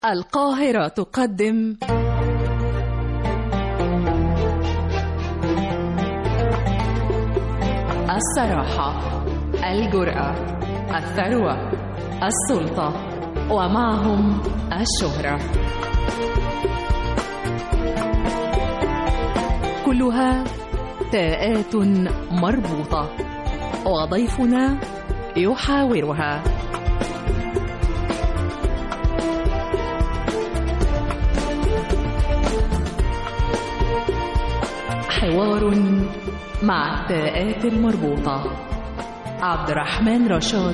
القاهرة تقدم الصراحة الجرأة الثروة السلطة ومعهم الشهرة كلها تاءات مربوطة وضيفنا يحاورها حوار مع التاءات المربوطة عبد الرحمن رشاد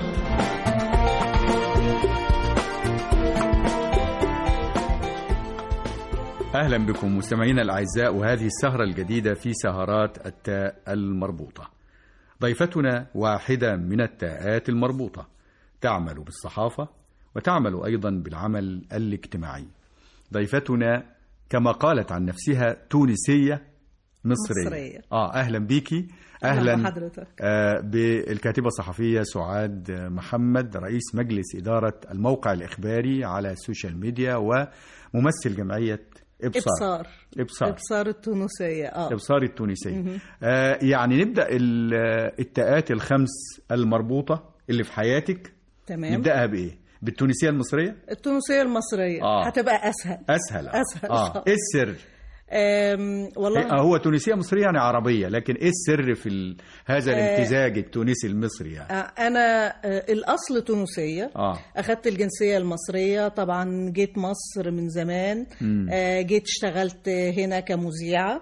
أهلا بكم مستمعينا الأعزاء وهذه السهرة الجديدة في سهرات التاء المربوطة ضيفتنا واحدة من التاءات المربوطة تعمل بالصحافة وتعمل أيضا بالعمل الاجتماعي ضيفتنا كما قالت عن نفسها تونسية مصرية, مصرية. آه أهلا بيكي أهلا أهلا بحضرتك. آه بالكاتبة الصحفية سعاد محمد رئيس مجلس إدارة الموقع الإخباري على السوشيال ميديا وممثل جمعية إبصار إبصار إبصار إبصار التونسية اه إبصار التونسية آه يعني نبدأ ال- التاءات الخمس المربوطة اللي في حياتك تمام نبدأها بإيه؟ بالتونسية المصرية؟ التونسية المصرية آه. هتبقى أسهل أسهل أسهل. آه إيه السر؟ أم والله إيه هو تونسية مصرية يعني عربية لكن إيه السر في ال... هذا الامتزاج التونسي المصري يعني؟ آه، أنا آه، الأصل تونسية آه أخدت الجنسية المصرية طبعا جيت مصر من زمان آه، جيت اشتغلت هنا كمذيعة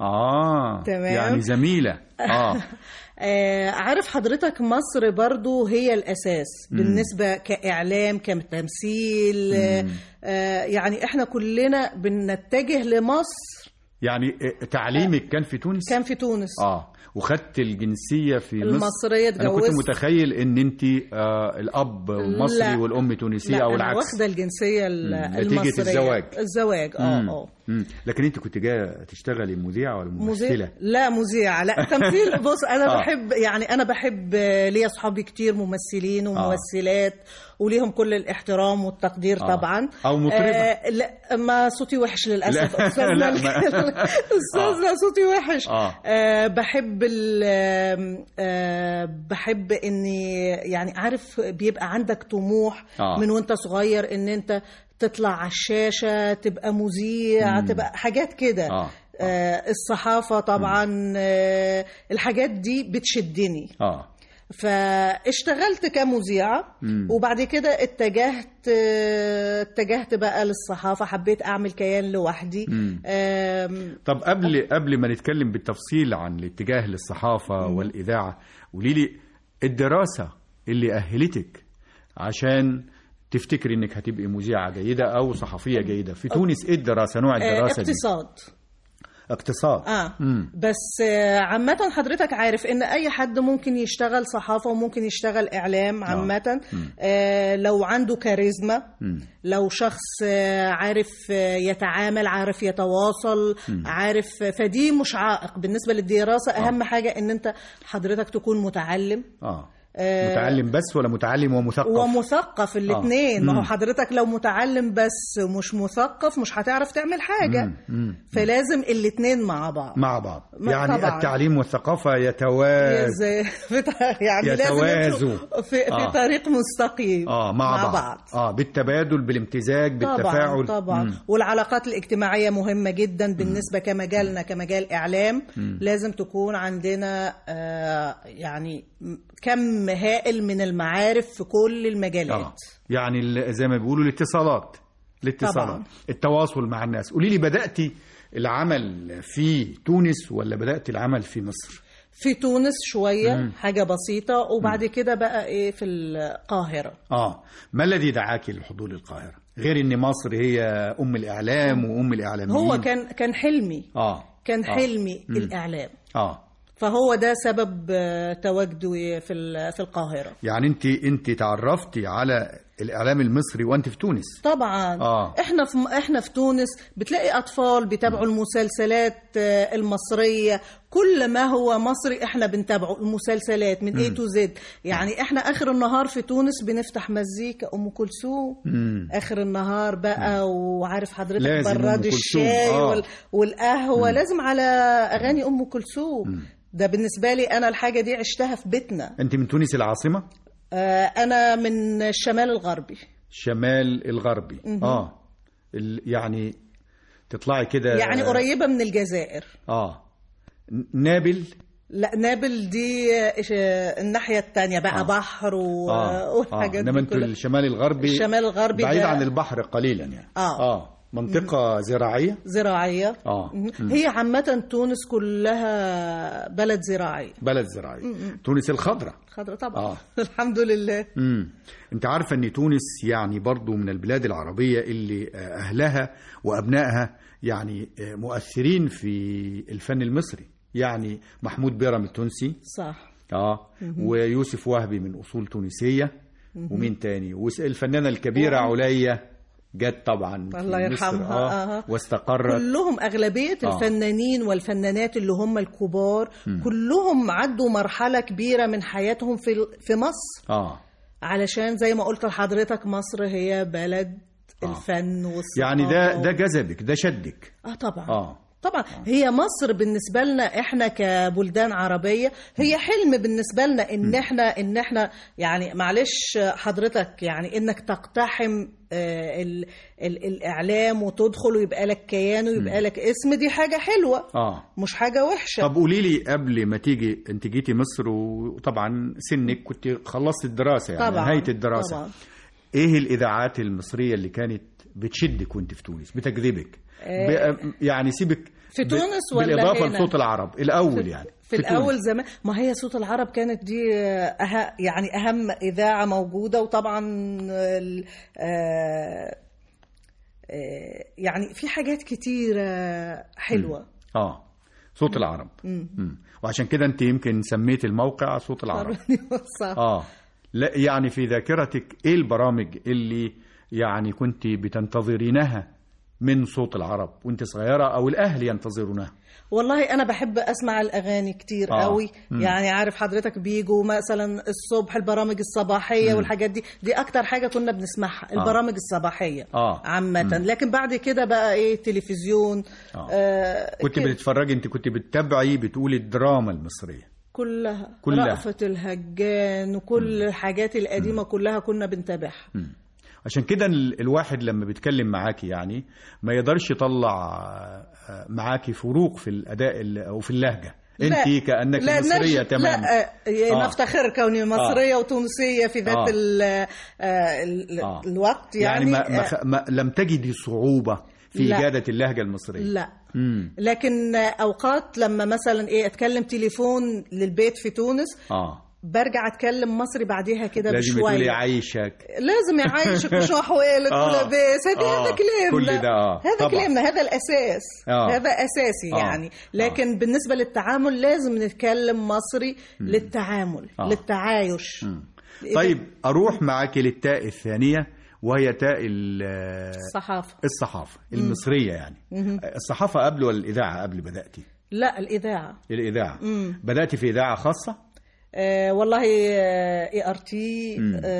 آه تمام. يعني زميلة آه آه، عارف حضرتك مصر برضو هي الأساس بالنسبة كإعلام كتمثيل آه، آه، يعني احنا كلنا بنتجه لمصر يعني إيه، تعليمك كان في تونس؟ كان في تونس اه وخدت الجنسيه في مصر المصرية انا كنت اتجوزت. متخيل ان انت آه الاب مصري لا. والام تونسيه لا او أنا العكس واخدة الجنسية ال- مم. نتيجة المصرية الزواج. الزواج اه مم. اه مم. لكن انت كنت جايه تشتغلي مذيعه ولا ممثله مذيع لا مذيعة لا تمثيل بص أنا آه. بحب يعني أنا بحب آه، ليا أصحابي كتير ممثلين وممثلات وليهم كل الاحترام والتقدير آه. طبعا أو مطربة. آه لا ما صوتي وحش للأسف لا. أستاذنا لا، ال- ما- أستاذنا صوتي وحش آه. آه بحب ال آم، آه بحب إني يعني عارف بيبقى عندك طموح آه. من وأنت صغير إن أنت تطلع على الشاشة تبقى مذيع تبقى حاجات كده آه. آه، الصحافة طبعا آه، الحاجات دي بتشدني اه فاشتغلت كمذيعة وبعد كده اتجهت آه، اتجهت بقى للصحافة حبيت أعمل كيان لوحدي آم، طب قبل قبل ما نتكلم بالتفصيل عن الاتجاه للصحافه والاذاعه قولي لي الدراسه اللي اهلتك عشان تفتكري انك هتبقي مذيعه جيده او صحفيه جيده في تونس ايه الدراسه نوع آه، الدراسه دي اقتصاد اقتصاد اه مم. بس آه، عامة حضرتك عارف ان اي حد ممكن يشتغل صحافة وممكن يشتغل اعلام عامة آه لو عنده كاريزما لو شخص آه، عارف آه، يتعامل عارف يتواصل عارف فدي مش عائق بالنسبة للدراسة اهم حاجة ان انت حضرتك تكون متعلم اه آه، متعلم بس ولا متعلم ومثقف ومثقف الاثنين ما هو مم. حضرتك لو متعلم بس ومش مثقف مش هتعرف تعمل حاجة فلازم الاثنين مع بعض مع بعض ما- يعني طبعاً. التعليم والثقافة يتواز زي في ط- يعني لازم يتوازوا. يمشوا في, في آه. طريق مستقيم اه مع, بعض. بعض. اه بالتبادل بالامتزاج بالتفاعل طبعا طبعا مم. والعلاقات الاجتماعيه مهمه جدا بالنسبه كمجالنا كمجال اعلام لازم تكون عندنا آه يعني م- كم هائل من المعارف في كل المجالات اه يعني ال- زي ما بيقولوا الاتصالات الاتصالات طبعاً. التواصل مع الناس قولي لي بدأتي العمل في تونس ولا بدأت العمل في مصر في تونس شويه حاجه بسيطه وبعد كده بقى ايه في القاهره اه ما الذي دعاك للحضور للقاهرة غير ان مصر هي ام الاعلام وام الاعلاميين هو كان كان حلمي اه كان آه. حلمي الاعلام اه فهو ده سبب آه، تواجدي في ال- في القاهره يعني انت انت تعرفتي على الاعلام المصري وانت في تونس طبعا آه. احنا في احنا في تونس بتلاقي اطفال بيتابعوا المسلسلات آه، المصريه كل ما هو مصري احنا بنتابعه المسلسلات من اي تو زد يعني احنا اخر النهار في تونس بنفتح مزيكا ام كلثوم اخر النهار بقى وعارف حضرتك لازم أم براد كلثوم، الشاي آه. وال- والقهوه لازم على اغاني ام كلثوم ده بالنسبه لي انا الحاجه دي عشتها في بيتنا انت من تونس العاصمه آه، انا من الشمال الغربي الشمال الغربي اه ال- يعني تطلعي كده يعني قريبه من الجزائر اه ن- نابل لا نابل دي آه، الناحية التانية بقى آه. بحر و... اه والحاجات انما دي انتوا كلها الشمال الغربي الشمال الغربي بعيد ده عن البحر قليلا يعني آه. اه منطقه زراعيه زراعية آه. مم. هي عامة تونس كلها بلد زراعي بلد زراعي تونس الخضراء خضرة طبعا آه. الحمد لله امم انت عارفه ان تونس يعني برضو من البلاد العربيه اللي آه، اهلها وابنائها يعني آه، مؤثرين في الفن المصري يعني محمود بيرم التونسي صح اه ويوسف وهبي من اصول تونسيه ومين تاني والفنانه الكبيره عليا جت طبعا في الله مصر، يرحمها، اه آه. واستقرت كلهم أغلبية آه. الفنانين والفنانات اللي هم الكبار كلهم عدوا مرحلة كبيرة من حياتهم في في مصر اه علشان زي ما قلت لحضرتك مصر هي بلد آه. الفن والثقافة يعني ده ده جذبك ده شدك اه طبعا اه طبعا هي مصر بالنسبه لنا احنا كبلدان عربيه هي حلم بالنسبه لنا ان احنا ان احنا يعني معلش حضرتك يعني انك تقتحم آه، ال ال الاعلام وتدخل ويبقى لك كيان ويبقى لك اسم دي حاجه حلوه اه مش حاجه وحشه طب قولي لي قبل ما تيجي انت جيتي مصر وطبعا سنك كنت خلصت الدراسه يعني طبعا نهايه الدراسه طبعا ايه الاذاعات المصريه اللي كانت بتشدك وانت في تونس بتجذبك ب... يعني سيبك في ب- تونس ولا بالاضافه هنا؟ لصوت العرب الاول يعني في تونس. الاول زمان ما هي صوت العرب كانت دي أه يعني اهم اذاعه موجوده وطبعا ال- آه، آه، يعني في حاجات كتيره حلوه اه صوت العرب مم. وعشان كده انت يمكن سميت الموقع صوت العرب صح اه لا يعني في ذاكرتك ايه البرامج اللي يعني كنت بتنتظرينها من صوت العرب وانت صغيره او الاهل ينتظرونها والله انا بحب اسمع الاغاني كتير آه. قوي مم. يعني عارف حضرتك بيجوا مثلا الصبح البرامج الصباحيه والحاجات دي دي اكتر حاجه كنا بنسمعها البرامج الصباحيه آه. عامه لكن بعد كده بقى ايه تلفزيون آه. آه كنت كده. بتتفرجي انت كنت بتتابعي بتقولي الدراما المصريه كلها كلها. رأفت الهجان وكل الحاجات القديمة كلها كنا بنتابعها عشان كده ال- الواحد لما بيتكلم معاكي يعني ما يقدرش يطلع آه، معاكي فروق في الاداء ال- او في اللهجه لا. انت كانك لا مصريه نش- تماما لا آه، آه. نفتخر كوني مصرية وتونسية في ذات آه. ال آه ال آه. الوقت يعني, يعني, ما ما آه، خ- ما لم تجدي صعوبه في لا. اجاده اللهجه المصريه لا امم لكن آه، اوقات لما مثلا ايه اتكلم تليفون للبيت في تونس اه برجع اتكلم مصري بعديها كده لازم تقولي بشويه عايشك لازم يعيشك بشوح وقالك آه. ولاباس هذا آه. هذا كلامنا كل ده، آه. هذا طبعا. كلامنا هذا الاساس آه. هذا اساسي آه. يعني لكن بالنسبه للتعامل لازم نتكلم مصري للتعامل آه. للتعايش طيب اروح معاكي للتاء الثانيه وهي تاء ال- الصحافه الصحافه المصريه يعني الصحافه قبل ولا الاذاعه قبل بداتي لا الاذاعه الاذاعه بداتي في اذاعه خاصه آه والله اي ار تي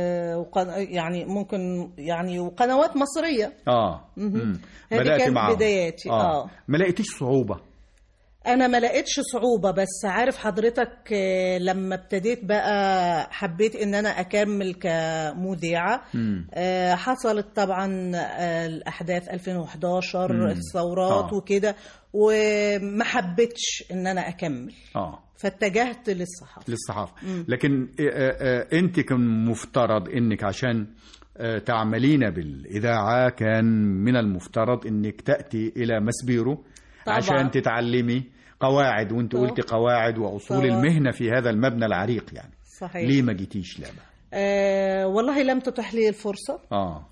يعني ممكن يعني وقنوات مصريه اه مم. هذه بداتي كانت معاهم. بداياتي، آه. ما لقيتيش صعوبه انا ما لقيتش صعوبه بس عارف حضرتك آه، لما ابتديت بقى حبيت ان انا اكمل كمذيعه آه، حصلت طبعا آه، الاحداث 2011 الثورات آه. وكده وما حبيتش ان انا اكمل اه فاتجهت للصحافه للصحافه لكن آه، آه، آه، انت كان مفترض انك عشان آه، تعملين بالاذاعه كان من المفترض انك تاتي الى مسبيرو طبعاً. عشان تتعلمي قواعد وانت طبعاً. قلت قواعد واصول طبعاً. المهنه في هذا المبنى العريق يعني صحيح ليه ما جيتيش لا بقى؟ آه والله لم تتح لي الفرصة اه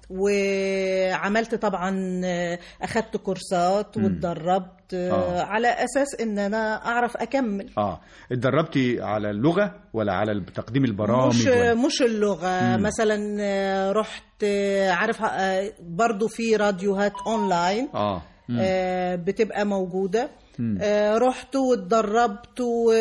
وعملت طبعا آه، أخدت كورسات واتدربت آه آه. على أساس إن أنا أعرف أكمل اه اتدربتي على اللغه ولا على تقديم البرامج مش ولا؟ مش اللغة مثلا آه، رحت آه، عارف آه، برضو في راديوهات أونلاين اه مم. آه، بتبقى موجودة آه، رحت واتدربت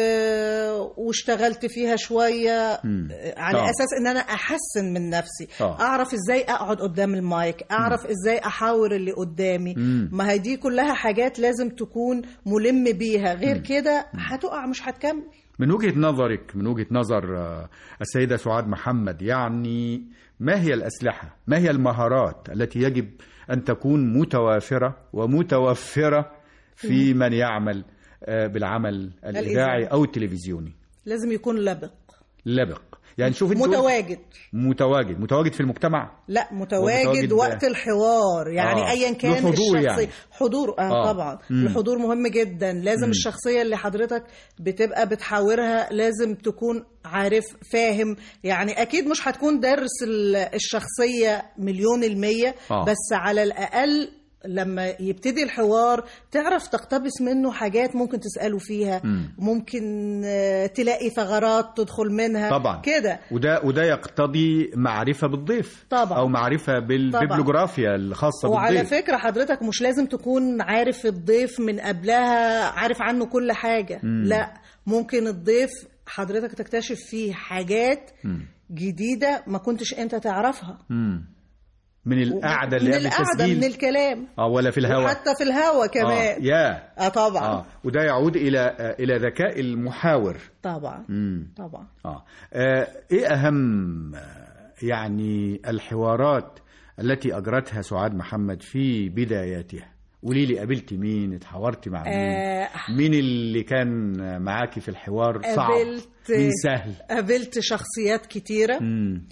و- واشتغلت فيها شوية مم. آه، على آه. أساس إن أنا أحسن من نفسي آه. أعرف إزاي أقعد قدام المايك أعرف إزاي أحاور اللي قدامي مم. ما هي دي كلها حاجات لازم تكون ملم بيها غير كده هتقع مش هتكمل من وجهة نظرك من وجهة نظر آه، السيدة سعاد محمد يعني ما هي الأسلحة ما هي المهارات التي يجب أن تكون متوافرة ومتوفرة في من يعمل آه، بالعمل الإذاعي الإذاعي. أو التلفزيوني لازم يكون لبق لبق يعني شوف انت متواجد متواجد متواجد في المجتمع لا ومتواجد متواجد وقت الحوار يعني آه. ايا كان له حضور الشخصيه يعني. حضور آه, آه. طبعا مم. الحضور مهم جدا لازم مم. الشخصيه اللي حضرتك بتبقى بتحاورها لازم تكون عارف فاهم يعني اكيد مش هتكون دارس ال- الشخصيه مليون المية آه. بس على الاقل لما يبتدي الحوار تعرف تقتبس منه حاجات ممكن تسأله فيها مم. ممكن آه، تلاقي ثغرات تدخل منها طبعا كده وده وده يقتضي معرفة بالضيف طبعا. أو معرفة طبعا. بالبيبلوجرافيا الخاصة وعلى بالضيف فكرة حضرتك مش لازم تكون عارف الضيف من قبلها عارف عنه كل حاجة مم. لا ممكن الضيف حضرتك تكتشف فيه حاجات مم. جديدة ما كنتش انت تعرفها مم. من القعدة اللي من قبل القعدة التسجيل من الكلام اه ولا في الهواء وحتى في الهوا آه. كمان يا اه طبعا اه وده يعود الى آه الى ذكاء المحاور طبعا مم. طبعا آه. آه ايه اهم آه، يعني الحوارات التي اجرتها سعاد محمد في بداياتها قولي لي قابلتي مين اتحاورتي مع مين آه مين اللي كان معاكي في الحوار صعب قابلت مين سهل قابلت شخصيات كتيرة مم.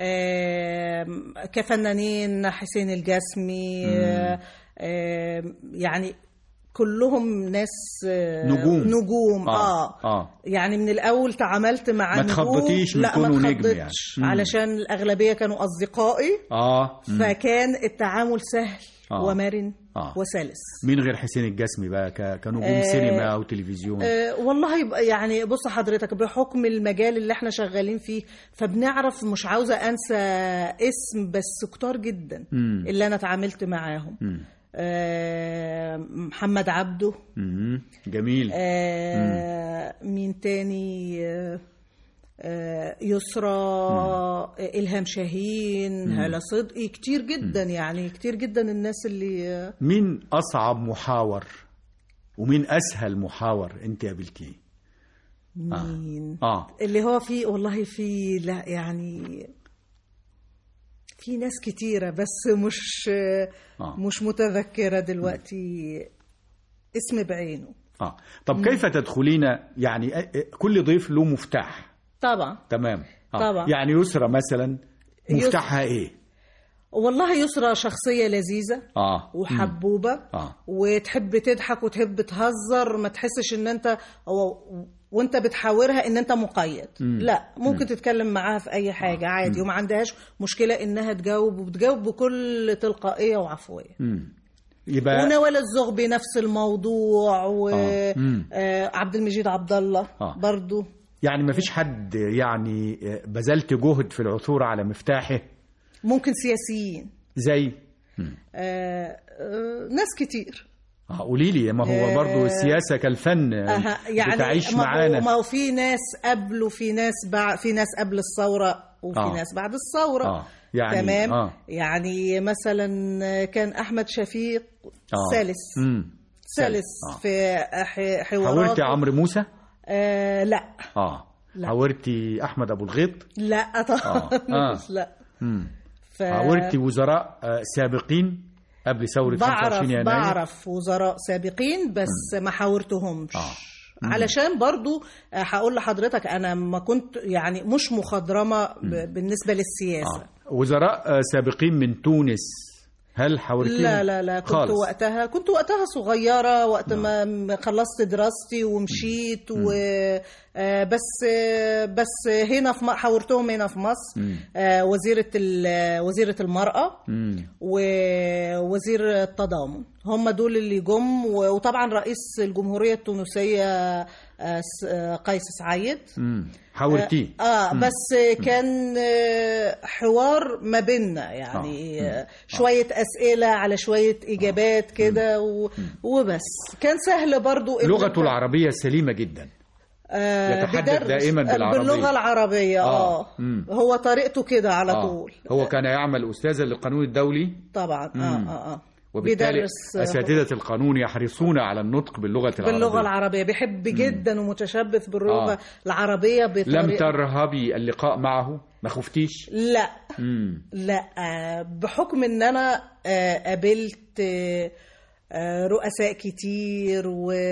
آم، كفنانين حسين الجسمي آم، آم، يعني كلهم ناس آه، نجوم. نجوم آه. اه, آه. يعني من الاول تعاملت مع ما نجوم تخبطيش من لا كونه ما نجم تخبطش يعني. مم. علشان الاغلبيه كانوا اصدقائي اه مم. فكان التعامل سهل آه. ومرن آه. وسلس مين غير حسين الجسمي بقى ك- كنجوم آه، سينما او تلفزيون أه والله يبقى يعني بص حضرتك بحكم المجال اللي احنا شغالين فيه فبنعرف مش عاوزه انسى اسم بس كتار جدا مم. اللي انا اتعاملت معاهم مم. أه محمد عبده مم. جميل أه مين تاني أه آه، يسرى آه، إلهام شاهين هالة صدقي كتير جدا يعني كتير جدا الناس اللي آه، مين اصعب محاور ومين اسهل محاور انت قابلتيه مين اه اللي هو في والله في لا يعني في ناس كتيرة بس مش آه. مش متذكرة دلوقتي اسم بعينه اه طب كيف تدخلين يعني أ- أ- كل ضيف له مفتاح طبعا تمام آه. طبعا. يعني يسرى مثلا مفتاحها ايه والله يسرى شخصية لذيذة اه وحبوبة اه وتحب تضحك وتحب تهزر ما تحسش ان انت أو وانت بتحاورها ان انت مقيد لا ممكن تتكلم معاها في اي حاجة عادي وما عندهاش مشكلة انها تجاوب وبتجاوب بكل تلقائية وعفوية مم. يبقى ونوال الزغبي نفس الموضوع آه. مم. وعبد المجيد عبد الله آه. برضو يعني ما فيش حد يعني آه، بذلت جهد في العثور على مفتاحه ممكن سياسيين زي مم. آه، آه، ناس كتير اه قولي لي ما هو آه. برضو السياسة كالفن آه، أها يعني بتعيش ما هو- معانا ما هو في ناس قبل وفي ناس بعد في ناس قبل الثوره وفي آه. ناس بعد الثوره آه. يعني- تمام آه. يعني مثلا كان احمد شفيق آه. سلس مم. سلس آه. في ح- حوارات حاورتي عمرو موسى آه لا اه لا. حاورتي احمد ابو الغيط لا طبعا آه. لا مم. ف... حاورتي وزراء آه، سابقين قبل ثورة بعرف 25 يناير بعرف وزراء سابقين بس ما حاورتهمش آه. علشان برضو آه، هقول لحضرتك انا ما كنت يعني مش مخضرمه ب- بالنسبه للسياسه آه. وزراء آه، سابقين من تونس هل حاورتيهم لا لا لا كنت خالص. وقتها كنت وقتها صغيرة وقت ما م- خلصت دراستي ومشيت و آه، بس آه، بس هنا في م- حاورتهم هنا في مصر آه، وزيرة ال- وزيرة المرأة مم. ووزير التضامن هم دول اللي جم و- وطبعا رئيس الجمهورية التونسية آه، س- آه، قيس سعيد مم. حاورتيه اه بس كان آه، حوار ما بيننا يعني آه، شويه اسئله على شويه اجابات كده و- وبس كان سهل برضو إن لغته أنت- العربية سليمة جدا آه، يتحدث بدرس- دائماً بالعربية. باللغه العربيه اه, آه، مم. هو طريقته كده على آه. طول هو كان يعمل أستاذا للقانون الدولي طبعا اه اه اه وبالتالي بيدرس آه، أساتذة القانون يحرصون على النطق باللغة العربية باللغه العربيه بيحب جدا ومتشبث باللغه آه. العربيه بطريقه لم ترهبي اللقاء معه ما خفتيش لا مم. لا آه، بحكم ان انا آه، قابلت آه، آه، رؤساء كتير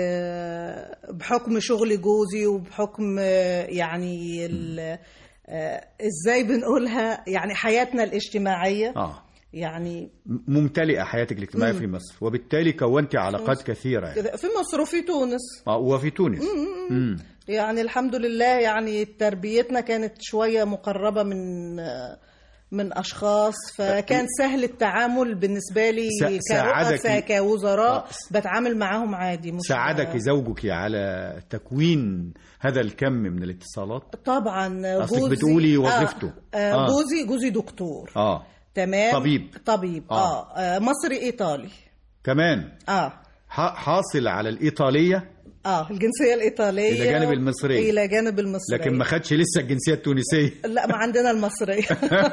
وبحكم شغل جوزي وبحكم آه، يعني ال- آه، ازاي بنقولها يعني حياتنا الاجتماعيه آه يعني ممتلئة حياتك الاجتماعية في مصر وبالتالي كونت علاقات كثيرة يعني. في مصر وفي تونس آه وفي تونس مم. يعني الحمد لله يعني تربيتنا كانت شويه مقربه من آه، من اشخاص فكان سهل التعامل بالنسبه لي سا- ساعدك- كرؤساء كوزراء آه. بتعامل معاهم عادي مش ساعدك زوجك على تكوين هذا الكم من الاتصالات طبعا أصلك جوزي بتقولي وظيفته. آه. آه. آه. جوزي جوزي دكتور آه تمام طبيب. طبيب آه. اه, آه. مصري ايطالي كمان اه ح- حاصل على الإيطالية اه الجنسيه الايطاليه إلى جانب المصرية. الى جانب المصريه لكن ما خدش لسه الجنسية التونسية لا ما عندنا المصريه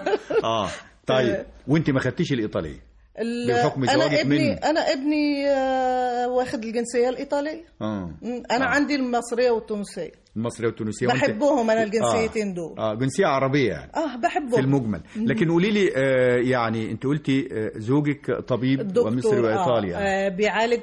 آه طيب وانت ما خدتيش الإيطالية ال- بحكم انا زواجك ابني مني. انا ابني آه، واخد الجنسيه الايطاليه آه مم، انا آه. عندي المصريه والتونسيه المصرية والتونسية وأنت- بحبهم انا الجنسيتين دول آه جنسية عربية يعني اه في بحبهم المجمل لكن قولي لي آه يعني انت قلتي آه زوجك طبيب الدكتور ومصري وايطالي آه يعني. آه بيعالج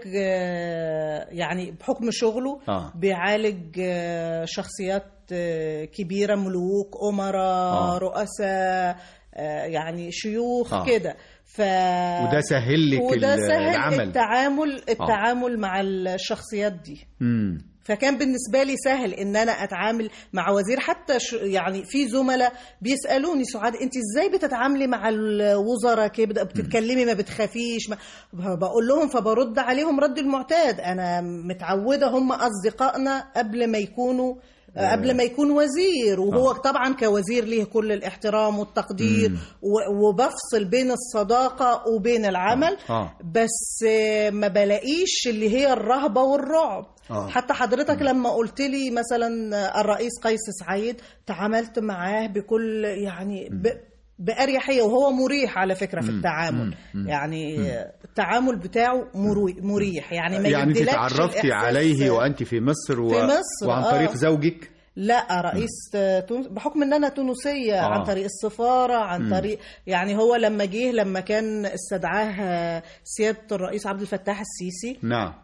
آه يعني بحكم شغله آه. بيعالج آه شخصيات آه كبيره ملوك امراء آه. رؤساء آه يعني شيوخ آه. كده ف وده سهل لك وده ال- سهل العمل التعامل التعامل مع الشخصيات دي مم. فكان بالنسبه لي سهل ان انا اتعامل مع وزير حتى ش... يعني في زملاء بيسالوني سعاد انت ازاي بتتعاملي مع الوزراء كده بتتكلمي ما بتخافيش ما... بقول لهم فبرد عليهم رد المعتاد انا متعوده هم اصدقائنا قبل ما يكونوا قبل ما يكون وزير وهو آه. طبعا كوزير ليه كل الاحترام والتقدير مم. و- وبفصل بين الصداقه وبين العمل آه. بس آه، ما بلاقيش اللي هي الرهبه والرعب آه. حتى حضرتك لما قلت لي مثلا الرئيس قيس سعيد تعاملت معاه بكل يعني ب بأريحية وهو مريح على فكرة في التعامل يعني التعامل بتاعه مري- مريح يعني ما يعني انت يديلكش تعرفتي الإحساس- عليه وانت في مصر و... في مصر، وعن آه. طريق زوجك لا رئيس تونس بحكم ان انا تونسيه آه. عن طريق السفاره عن طريق يعني هو لما جه لما كان استدعاه سياده الرئيس عبد الفتاح السيسي نعم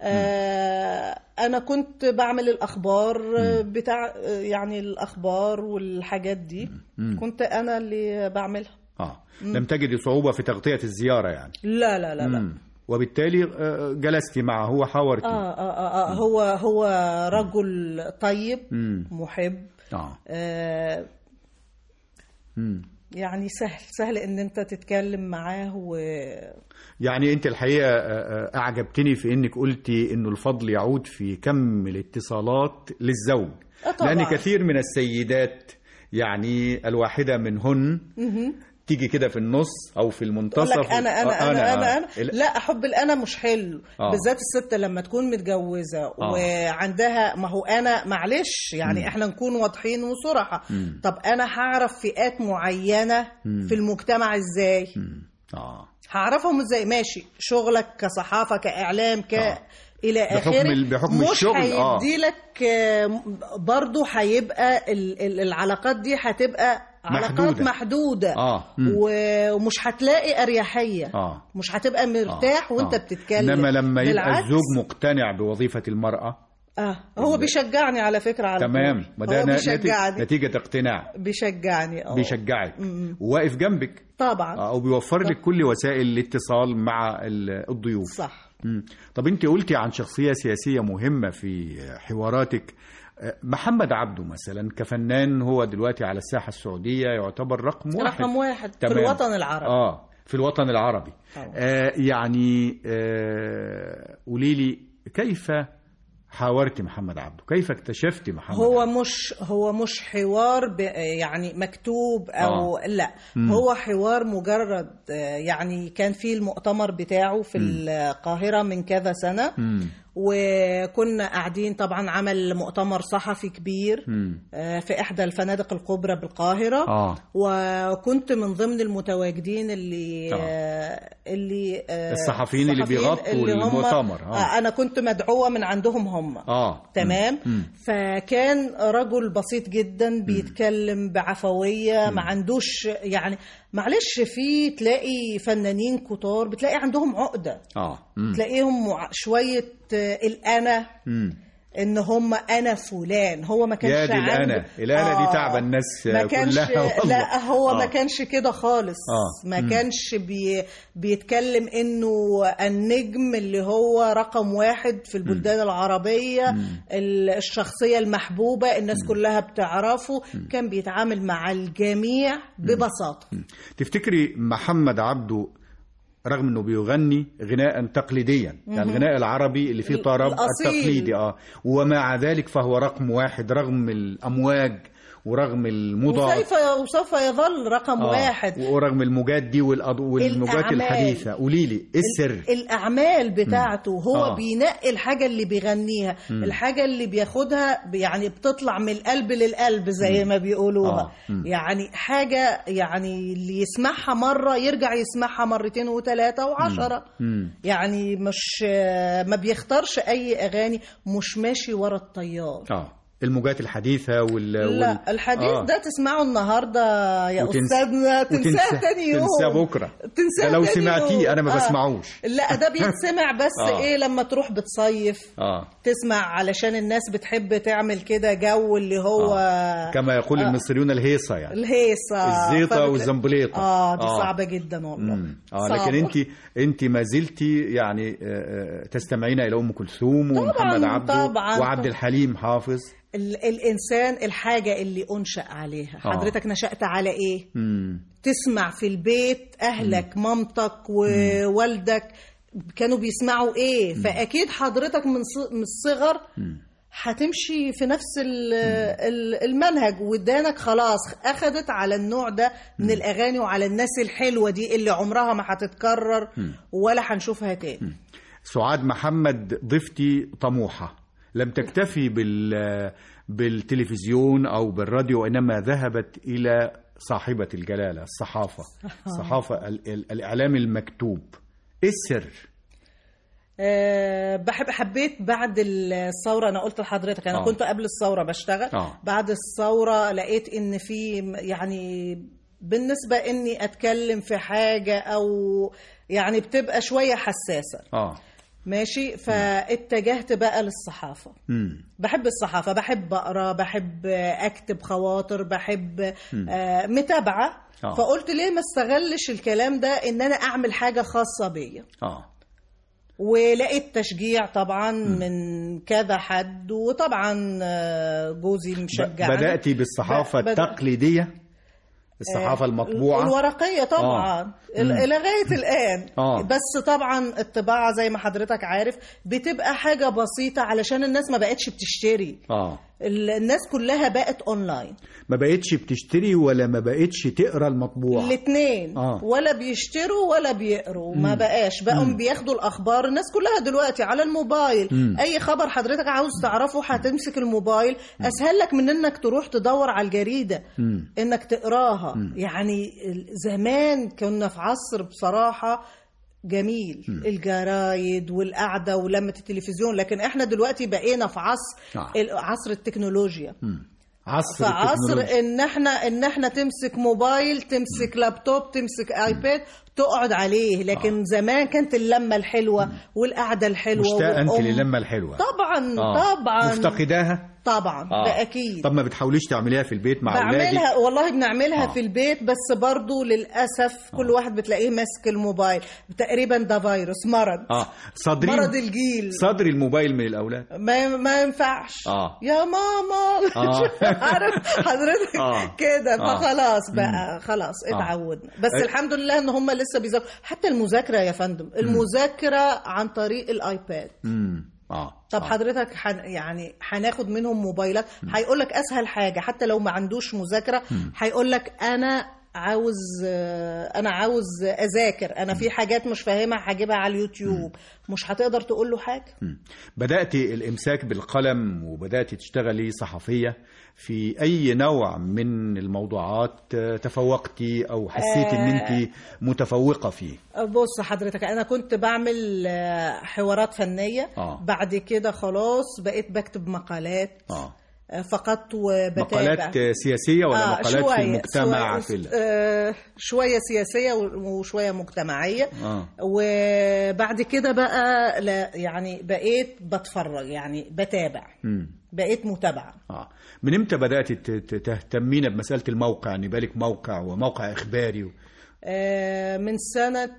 آه انا كنت بعمل الاخبار بتاع يعني الاخبار والحاجات دي كنت انا اللي بعملها اه لم تجدي صعوبة في تغطية الزيارة يعني لا لا لا لا مم. وبالتالي آه، جلستي معه وحاورتي آه, آه, آه, آه هو هو رجل طيب مم. محب اه آه مم. يعني سهل سهل ان انت تتكلم معاه و يعني انت الحقيقه آه، آه، اعجبتني في انك قلتي انه الفضل يعود في كم الاتصالات للزوج آه، طبعاً. لان كثير من السيدات يعني الواحده منهن تيجي كده في النص او في تقول المنتصف لك انا انا آه، انا انا, آه. أنا. ال- لا حب الانا مش حلو آه. بالذات الست لما تكون متجوزه آه. وعندها ما هو انا معلش يعني احنا نكون واضحين وصراحه طب انا هعرف فئات معينه في المجتمع ازاي مم. اه هعرفهم ازاي ماشي شغلك كصحافه كاعلام ك آه. الى بحكم اخره ال- بحكم مش الشغل، آه. هيدي لك برضه هيبقى ال- ال- العلاقات دي هتبقى علاقات محدودة. محدوده آه. مم. و- ومش هتلاقي اريحيه اه مش هتبقى مرتاح آه. وانت آه. بتتكلم انما لما يبقى بالعكس. الزوج مقتنع بوظيفه المراه اه هو بيشجعني على فكره على تمام طول. ما ده هو ن- بيشجعني نتيجة, نتيجة اقتناع بيشجعني اه بيشجعك م-م. وواقف جنبك طبعا آه، او بيوفر لك كل وسائل الاتصال مع ال- الضيوف صح مم. طب انت قلتي عن شخصية سياسية مهمة في حواراتك آه، محمد عبده مثلا كفنان هو دلوقتي على الساحة السعودية يعتبر رقم واحد رقم واحد في تمام. الوطن العربي اه في الوطن العربي طبعا. آه يعني آه قولي لي كيف حاورت محمد عبده كيف اكتشفت محمد هو عبده؟ مش هو مش حوار ب يعني مكتوب او آه. لا مم. هو حوار مجرد آه، يعني كان في المؤتمر بتاعه في القاهرة من كذا سنة مم. وكنا قاعدين طبعا عمل مؤتمر صحفي كبير مم. آه، في احدى الفنادق الكبرى بالقاهرة اه وكنت من ضمن المتواجدين اللي آه. آه. اللي آه، الصحفيين اللي الصحفيين بيغطوا اللي هم- المؤتمر، آه. آه. انا كنت مدعوة من عندهم هم اه تمام مم. فكان رجل بسيط جدا بيتكلم بعفوية ما عندوش يعني معلش في تلاقي فنانين كتار بتلاقي عندهم عقدة اه مم. تلاقيهم مع- شوية آه، الأنا مم. ان هم انا فلان هو ما كانش يا دي عنده- الأنا الأنا دي تعب الناس ما كانش كلها والله. لا هو ما آه. كانش كده خالص آه. ما مم. كانش بي بيتكلم انه النجم اللي هو رقم واحد في البلدان العربية ال- الشخصية المحبوبة الناس كلها بتعرفه كان بيتعامل مع الجميع ببساطة تفتكري محمد عبده رغم انه بيغني غناء تقليديا يعني الغناء العربي اللي فيه طرب الأصيل. التقليدي اه ومع ذلك فهو رقم واحد رغم الامواج ورغم المضاد وسوف وسوف يظل رقم آه، واحد ورغم الموجات دي والأض- والموجات الأعمال. الحديثه قولي لي ايه السر الاعمال بتاعته هو آه. بينقي الحاجه اللي بيغنيها الحاجه اللي بياخدها ب- يعني بتطلع من القلب للقلب زي ما بيقولوها آه. مم. يعني حاجه يعني اللي يسمعها مره يرجع يسمعها مرتين وثلاثه وعشرة مم. يعني مش ما بيختارش اي اغاني مش ماشي ورا التيار اه الموجات الحديثه وال وال- لا الحديث آه. ده تسمعه النهارده يا وتنس- استاذنا تنساه وتنسى- تاني يوم تنساه بكره تنساه ده لو تاني سمعتيه يوم. انا ما آه. بسمعوش لا ده بيتسمع بس آه. ايه لما تروح بتصيف اه تسمع علشان الناس بتحب تعمل كده جو اللي هو كما يقول المصريون الهيصه يعني الهيصة الزيطة فبت- والزنبليطة. اه دي آه. صعبة جدا والله مم. اه صعبة. لكن انت انت ما زلتي يعني آه، آه، تستمعين الى ام كلثوم ومحمد عبده طبعاً. وعبد الحليم حافظ ال- الانسان الحاجة اللي انشأ عليها آه. حضرتك نشأت على ايه مم. تسمع في البيت اهلك مامتك ووالدك كانوا بيسمعوا ايه فاكيد حضرتك من ص- من الصغر هتمشي في نفس ال- ال- المنهج ودانك خلاص اخدت على النوع ده من الاغاني وعلى الناس الحلوه دي اللي عمرها ما هتتكرر ولا هنشوفها تاني سعاد محمد ضيفتي طموحة لم تكتفي بال بالتلفزيون أو بالراديو وإنما ذهبت إلى صاحبة الجلالة الصحافة الصحافة ال- ال- الإعلام المكتوب إيه السر؟ أه بحب حبيت بعد الثوره انا قلت لحضرتك انا آه. كنت قبل الثوره بشتغل آه. بعد الثوره لقيت ان في يعني بالنسبه اني اتكلم في حاجه او يعني بتبقى شويه حساسه آه ماشي فاتجهت بقى للصحافه مم. بحب الصحافه بحب اقرا بحب اكتب خواطر بحب آه متابعه آه. فقلت ليه ما استغلش الكلام ده ان انا اعمل حاجه خاصه بيا آه ولقيت تشجيع طبعا من كذا حد وطبعا آه، جوزي مشجعني بدأتي بالصحافة ب- بدأ- التقليدية الصحافة المطبوعة الورقية طبعا آه. ال- مم. لغاية الآن آه. بس طبعا الطباعة زي ما حضرتك عارف بتبقى حاجة بسيطة علشان الناس ما بقتش بتشتري آه ال- الناس كلها بقت اونلاين ما بقتش بتشتري ولا ما بقتش تقرا المطبوع الاثنين آه. ولا بيشتروا ولا بيقروا ما بقاش بقوا بياخدوا الاخبار الناس كلها دلوقتي على الموبايل مم. اي خبر حضرتك عاوز تعرفه هتمسك الموبايل اسهل لك من انك تروح تدور على الجريده مم. انك تقراها يعني ال- زمان كنا في عصر بصراحه جميل الجرايد والقعده ولمه التلفزيون لكن احنا دلوقتي بقينا في عصر آه. ال- عصر التكنولوجيا مم. عصر في عصر التكنولوجيا. ان احنا ان احنا تمسك موبايل تمسك لابتوب تمسك ايباد تقعد عليه لكن زمان كانت اللمه الحلوه والقعده الحلوه مشتاقه انت والأم. للمه الحلوه طبعا آه. طبعا مفتقداها طبعا آه. ده اكيد طب ما بتحاوليش تعمليها في البيت مع اولادك بعملها والله بنعملها آه. في البيت بس برضو للاسف كل واحد بتلاقيه ماسك الموبايل تقريبا ده فيروس مرض اه صدري مرض الجيل صدري الموبايل من الاولاد ما ما ينفعش آه. يا ماما آه. عارف حضرتك آه. كده آه. فخلاص بقى خلاص اتعودنا بس أي- الحمد لله ان هم لسه بيذاكروا حتى المذاكره يا فندم المذاكره عن طريق الايباد امم اه طب آه. حضرتك حن يعني هناخد منهم موبايلات هيقول لك اسهل حاجه حتى لو ما عندوش مذاكره هيقول لك انا عاوز آه، انا عاوز اذاكر انا في حاجات مش فاهمها هجيبها على اليوتيوب مش هتقدر تقول له حاجه مم. بدأت الإمساك بالقلم وبدأت تشتغلي صحفية في أي نوع من الموضوعات آه، تفوقتي أو حسيت إن أنت متفوقة فيه بص حضرتك انا كنت بعمل آه، حوارات فنيه آه. بعد كده خلاص بقيت بكتب مقالات آه. آه، فقط وبتابع مقالات آه، سياسية ولا آه، مقالات شوية- في المجتمع شوية, في ال... آه، شوية سياسية وشوية مجتمعية آه. وبعد كده بقى لا يعني بقيت بتفرج يعني بتابع مم. بقيت متابعة آه. من إمتى بدأت ت- ت- تهتمين بمسألة الموقع إن بالك موقع وموقع إخباري و... آه، من سنة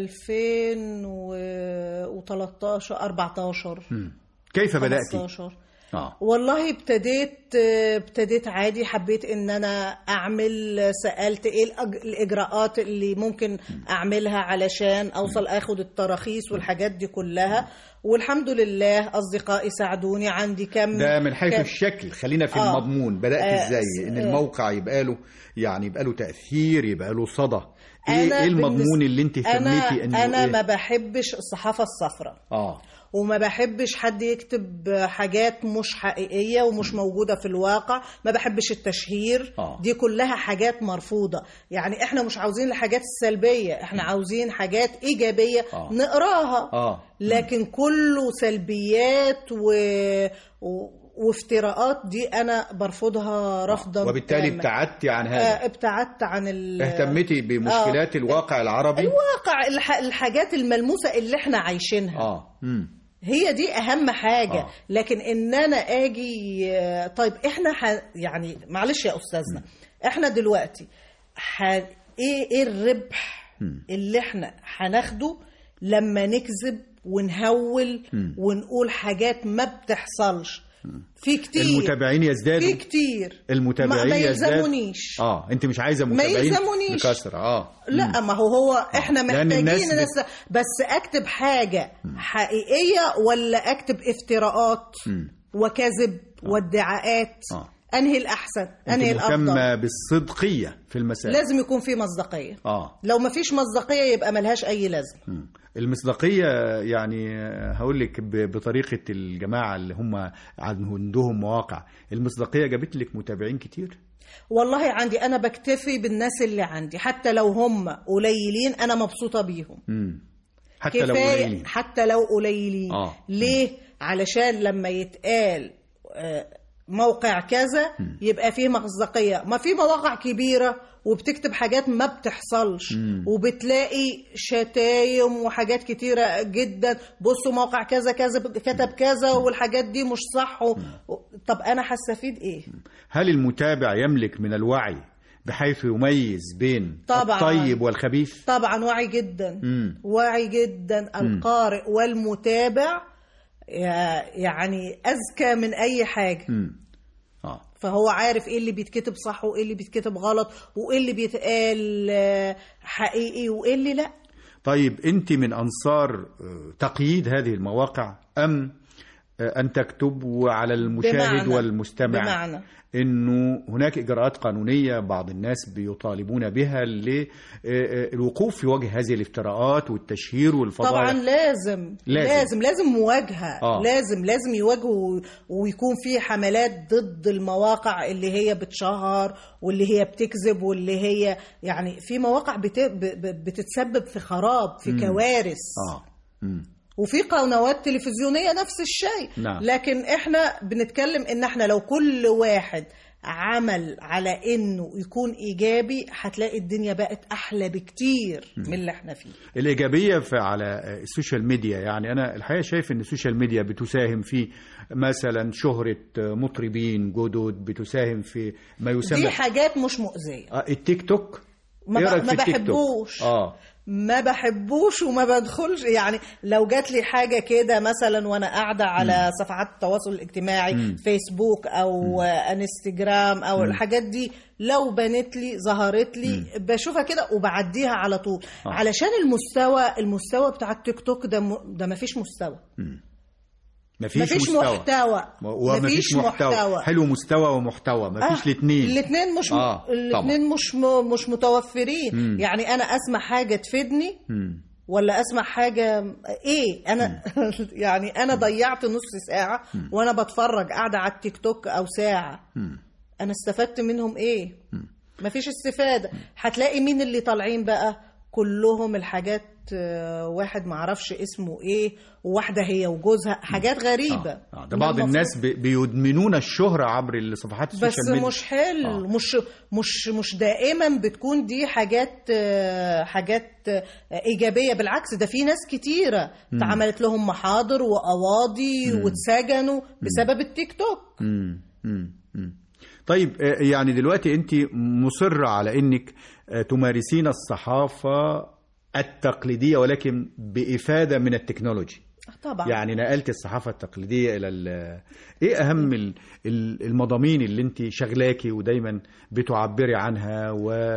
2013 14 مم. كيف بدأت؟ 15 آه. والله ابتديت ابتديت عادي حبيت ان انا اعمل سالت ايه الأج- الاجراءات اللي ممكن اعملها علشان اوصل اخد التراخيص والحاجات دي كلها والحمد لله اصدقائي ساعدوني عندي كم ده من حيث كم- الشكل خلينا في آه. المضمون بدأت آه، ازاي س- ان آه. الموقع يبقى له يعني يبقى له تأثير يبقى له صدى ايه, أنا إيه المضمون بالنسبة- اللي انت انا اهتميتي انه انا إيه؟ ما بحبش الصحافه الصفراء اه وما بحبش حد يكتب حاجات مش حقيقية ومش موجودة في الواقع ما بحبش التشهير آه. دي كلها حاجات مرفوضة يعني احنا مش عاوزين الحاجات السلبية احنا عاوزين حاجات إيجابية آه. نقراها اه لكن كله سلبيات و... و... وافتراءات دي أنا برفضها رفضا وبالتالي تاما. ابتعدتي عن هذا آه، ابتعدت عن ال... اهتميتي بمشكلات الواقع العربي الواقع الح... الحاجات الملموسة اللي احنا عايشينها اه امم هي دي اهم حاجه آه. آه. لكن ان انا اجي آه، طيب احنا ح... يعني معلش يا استاذنا احنا دلوقتي ح... ايه ايه الربح اللي احنا هناخده لما نكذب ونهول ونقول حاجات ما بتحصلش في كتير المتابعين في يزدادوا كتير المتابعين ما, ما يزدادوا يلزمونيش اه انت مش عايزه متابعين يلزمونيش. بكثره اه لا ما هو هو احنا لأن محتاجين الناس بت- ناس بس اكتب حاجه حقيقيه ولا اكتب افتراءات وكذب وادعاءات آه. انهي الاحسن انهي انت الافضل مهتمه بالصدقيه في المسائل لازم يكون في مصداقيه اه لو ما فيش مصداقيه يبقى ملهاش اي لازمه مم. المصداقية يعني هقول لك ب- بطريقة الجماعة اللي هم عندهم مواقع المصداقية جابت لك متابعين كتير والله عندي انا بكتفي بالناس اللي عندي حتى لو هم قليلين انا مبسوطه بيهم مم. حتى لو كفايه قليلين حتى لو قليلين آه. ليه علشان لما يتقال آه، موقع كذا يبقى فيه مصداقيه ما في مواقع كبيره وبتكتب حاجات ما بتحصلش وبتلاقي شتايم وحاجات كتيرة جدا بصوا موقع كذا كذا كتب كذا والحاجات دي مش صح و... طب أنا هستفيد إيه؟ هل المتابع يملك من الوعي بحيث يميز بين طبعاً. الطيب والخبيث طبعا واعي جدا مم. واعي جدا القارئ والمتابع يا- يعني اذكى من اي حاجه مم. اه فهو عارف ايه اللي بيتكتب صح وايه اللي بيتكتب غلط وايه اللي بيتقال آه، حقيقي وايه اللي لا طيب انت من انصار آه، تقييد هذه المواقع ام آه، ان تكتب وعلى المشاهد بمعنى- والمستمع بمعنى انه هناك اجراءات قانونيه بعض الناس بيطالبون بها للوقوف في وجه هذه الافتراءات والتشهير والفضائح طبعا لازم لازم. لازم لازم مواجهه آه. لازم لازم يواجهوا ويكون في حملات ضد المواقع اللي هي بتشهر واللي هي بتكذب واللي هي يعني في مواقع بت... ب- ب- بتتسبب في خراب في كوارث اه مم. وفي قنوات تلفزيونيه نفس الشيء نعم. لكن احنا بنتكلم ان احنا لو كل واحد عمل على انه يكون ايجابي هتلاقي الدنيا بقت احلى بكتير من اللي احنا فيه الإيجابية في على السوشيال ميديا يعني أنا الحقيقة شايف إن السوشيال ميديا بتساهم في مثلا شهرة مطربين جدد بتساهم في ما دي يسمى حاجات مش مؤذيه آه، التيك توك ما, إيه ب... رأيك ما في التيك توك؟ بحبوش اه ما بحبوش وما بدخلش يعني لو جات لي حاجه كده مثلا وانا قاعده على صفحات التواصل الاجتماعي فيسبوك او انستجرام او الحاجات دي لو بنت لي ظهرت لي بشوفها كده وبعديها على طول آه. علشان المستوى المستوى بتاع التيك توك ده م... ده ما فيش مستوى مفيش, مفيش مستوى محتوى ومفيش مفيش محتوى. محتوى. حلو مستوى ومحتوى مفيش آه، الاثنين الاثنين مش م... آه، الاثنين مش م... مش متوفرين يعني انا اسمع حاجه تفيدني ولا اسمع حاجه ايه انا يعني انا ضيعت نص ساعه وانا بتفرج قاعده على التيك توك او ساعه انا استفدت منهم ايه مفيش استفاده هتلاقي مين اللي طالعين بقى كلهم الحاجات آه، واحد معرفش اسمه ايه وواحده هي وجوزها حاجات غريبه آه. آه. ده بعض الناس بي- بيدمنون الشهرة عبر صفحات بس السوشيال ميديا مش حلو آه. مش مش مش دائما بتكون دي حاجات آه، حاجات آه، ايجابيه بالعكس ده في ناس كتيره اتعملت لهم محاضر وقواضي واتسجنوا بسبب التيك توك مم. مم. مم. طيب آه، يعني دلوقتي انت مصرة على انك آه، تمارسين الصحافة التقليدية ولكن بإفادة من التكنولوجي طبعا يعني نقلت الصحافة التقليدية إلى ال- إيه أهم ال- ال- المضامين اللي أنت شغلاكي ودايما بتعبري عنها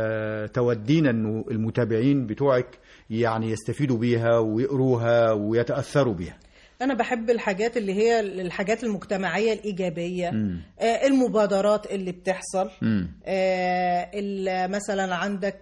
وتودين أنه المتابعين بتوعك يعني يستفيدوا بيها ويقروها ويتأثروا بيها انا بحب الحاجات اللي هي الحاجات المجتمعيه الايجابيه آه، المبادرات اللي بتحصل مم. آه، ال- مثلا عندك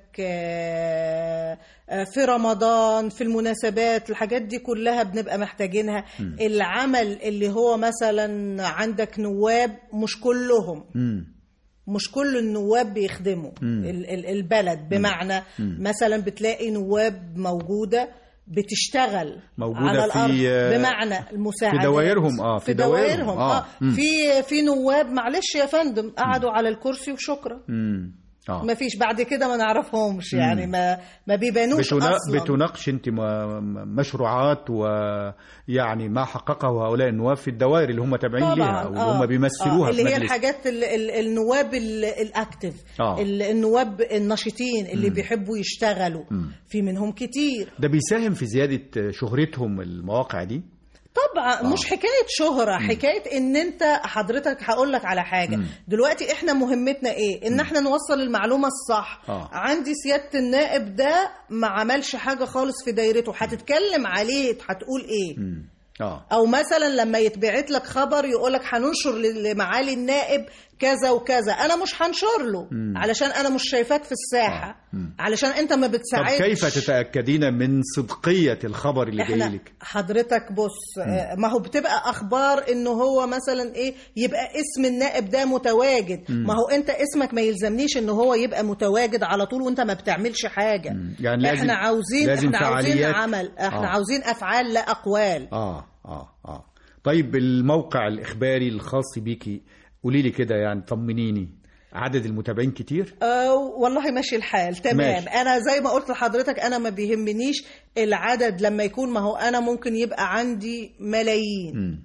آه، آه، في رمضان في المناسبات الحاجات دي كلها بنبقى محتاجينها العمل اللي هو مثلا عندك نواب مش كلهم مم. مش كل النواب بيخدموا ال- ال- البلد بمعنى مثلا بتلاقي نواب موجوده بتشتغل موجودة على في- الارض بمعنى المساعدات دوائرهم، آه، في في دوائرهم، دوائرهم آه. اه, مم. في في نواب معلش يا فندم قعدوا على الكرسي وشكرا مم. آه. ما فيش بعد كده ما نعرفهمش يعني ما ما بيبانوش بتنا... اصلا بتناقش انت م- مشروعات ويعني ما حققه هؤلاء النواب في الدوائر اللي هم تابعين ليها او اللي هم بيمثلوها آه في اللي هي مجلس. الحاجات ال ال النواب ال- الاكتف آه. ال- النواب النشيطين اللي بيحبوا يشتغلوا في منهم كتير ده بيساهم في زياده شهرتهم المواقع دي طبعا آه. مش حكايه شهره حكايه ان انت حضرتك هقول لك على حاجه دلوقتي احنا مهمتنا ايه ان احنا نوصل المعلومه الصح آه. عندي سياده النائب ده ما عملش حاجه خالص في دايرته هتتكلم عليه هتقول ايه مم. اه او مثلا لما يتبعت لك خبر يقول لك هننشر لمعالي النائب كذا وكذا انا مش هنشر له علشان انا مش شايفاك في الساحه علشان انت ما طب بتساعدش كيف تتاكدين من صدقيه الخبر اللي جاي احنا لك حضرتك بص آه، ما هو بتبقى اخبار انه هو مثلا ايه يبقى اسم النائب ده متواجد ما هو انت اسمك ما يلزمنيش ان هو يبقى متواجد على طول وانت ما بتعملش حاجه يعني لازم- احنا عاوزين لازم احنا عاوزين فعاليات. عمل احنا آه. عاوزين افعال لا اقوال اه اه اه طيب الموقع الاخباري الخاص بيكي قولي لي كده يعني طمنيني عدد المتابعين كتير آه والله ماشي الحال تمام ماشي. ماشي. انا زي ما قلت لحضرتك انا ما بيهمنيش العدد لما يكون ما هو انا ممكن يبقى عندي ملايين مم.